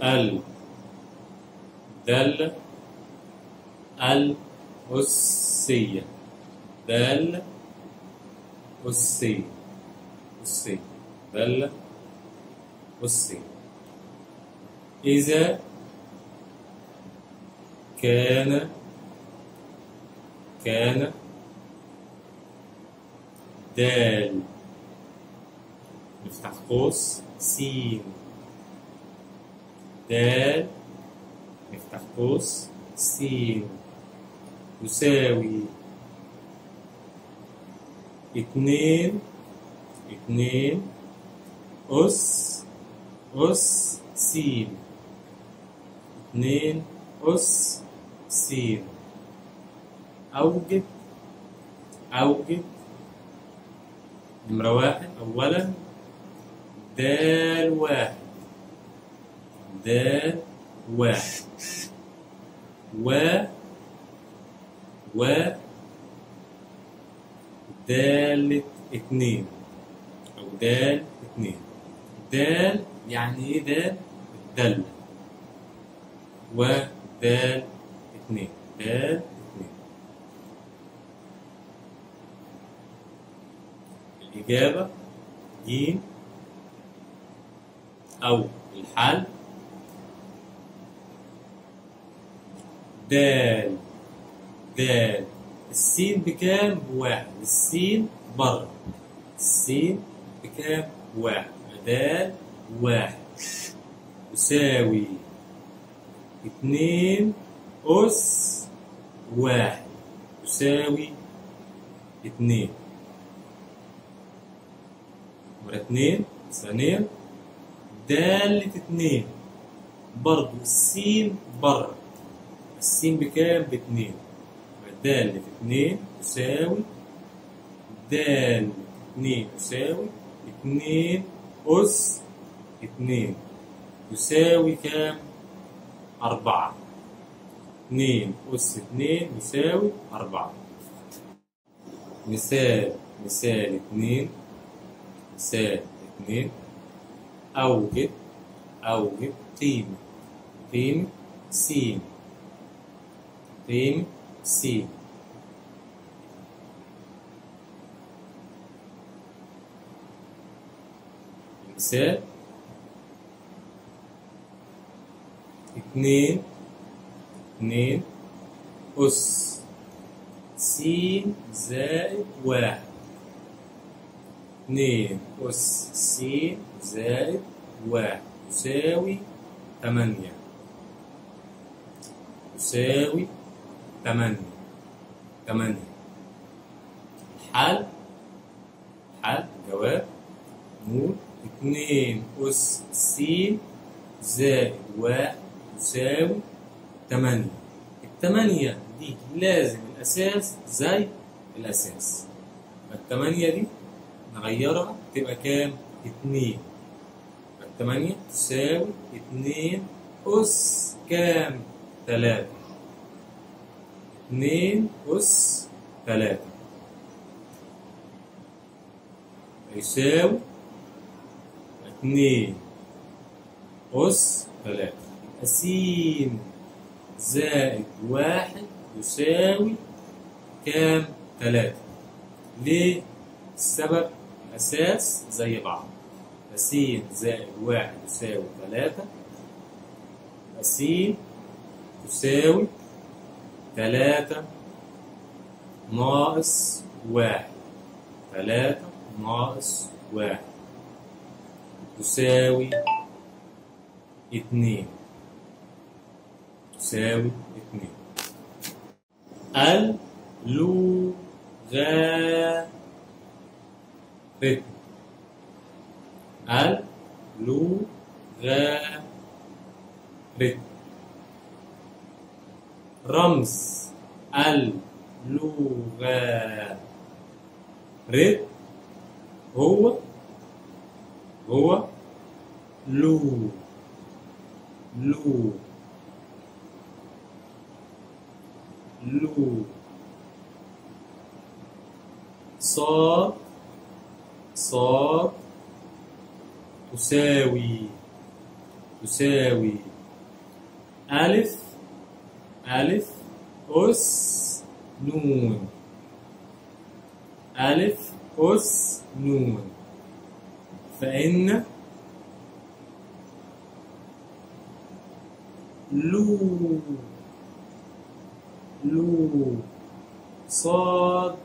الدالة الأسية دالة أسية أسية دالة أسية إذا كان كان دال نفتح قوس سين دال نفتح قوس سين يساوي اتنين اتنين أس أس سين اتنين أس سين أوجد أوجد نمرة واحد أولا دال واحد دال واحد و و دالة اتنين أو دال اتنين دال يعني إيه دال؟ الدالة ودال اتنين دال اتنين الإجابة ج أو الحل دال دال السين بكام؟ بواحد السين بره السين بكام؟ بواحد دال واحد يساوي اتنين أس واحد يساوي اتنين نمرة اتنين ثانيا دالة اتنين برضو السين بره السين بكام؟ باتنين دالة اتنين تساوي دالة اتنين تساوي اتنين أس اتنين يساوي كام؟ أربعة اتنين أس اتنين يساوي أربعة مثال مثال اتنين مثال اتنين أوجد أوجد قيمة قيمة س قيمة س مثال اتنين اتنين أس س زائد واحد اتنين أس س زائد واحد يساوي تمانية يساوي تمانية تمانية الحل حل جواب نقول اتنين أس س زائد واحد يساوي تمانية التمانية دي لازم الأساس زي الأساس التمانية دي نغيرها تبقى كام؟ اتنين التمانية تساوي اتنين أس كام؟ تلاتة اتنين أس تلاتة يساوي اتنين أس تلاتة يبقى س زائد واحد يساوي كام؟ تلاتة ليه؟ السبب الأساس زي بعض س زائد واحد يساوي تلاتة س تساوي تلاتة ناقص واحد تلاتة ناقص واحد تساوي اتنين تساوي اتنين اللغة اللغة رمز اللغة رد هو هو لو لو لو صاد صاد تساوي تساوي ألف ألف أس نون ألف أس نون فإن لو لو صاد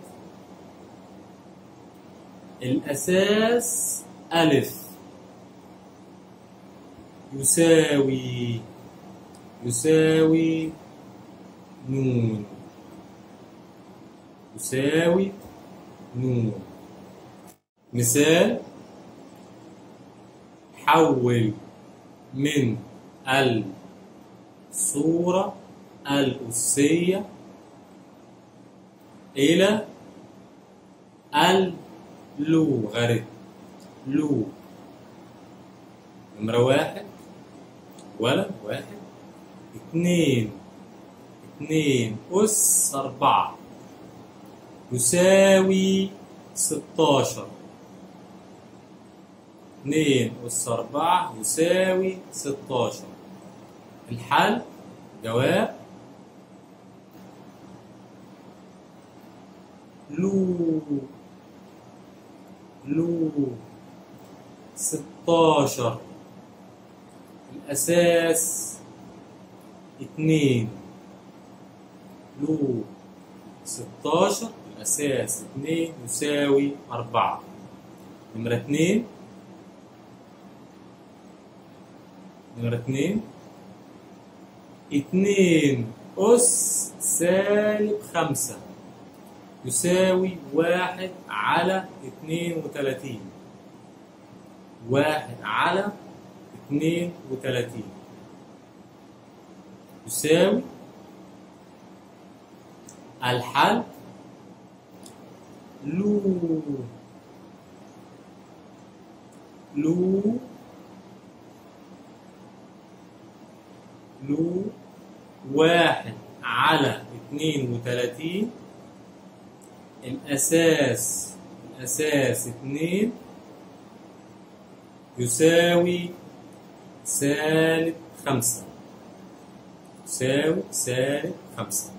الأساس ألف يساوي يساوي نون يساوي نون مثال حول من الصورة الأسية إلى اللغة لو نمرة واحد ولد واحد اتنين اتنين أس أربعة يساوي ستاشر اتنين أس أربعة يساوي ستاشر الحل جواب لو لو ستاشر الأساس اتنين لو ستاشر الأساس اتنين يساوي أربعة نمرة اتنين نمرة اتنين اتنين أس سالب خمسة يساوي واحد على اتنين وتلاتين واحد على اتنين وتلاتين يساوي الحل لو لو لو واحد على اتنين وتلاتين الأساس الأساس اتنين يساوي سالب خمسة يساوي سالب خمسة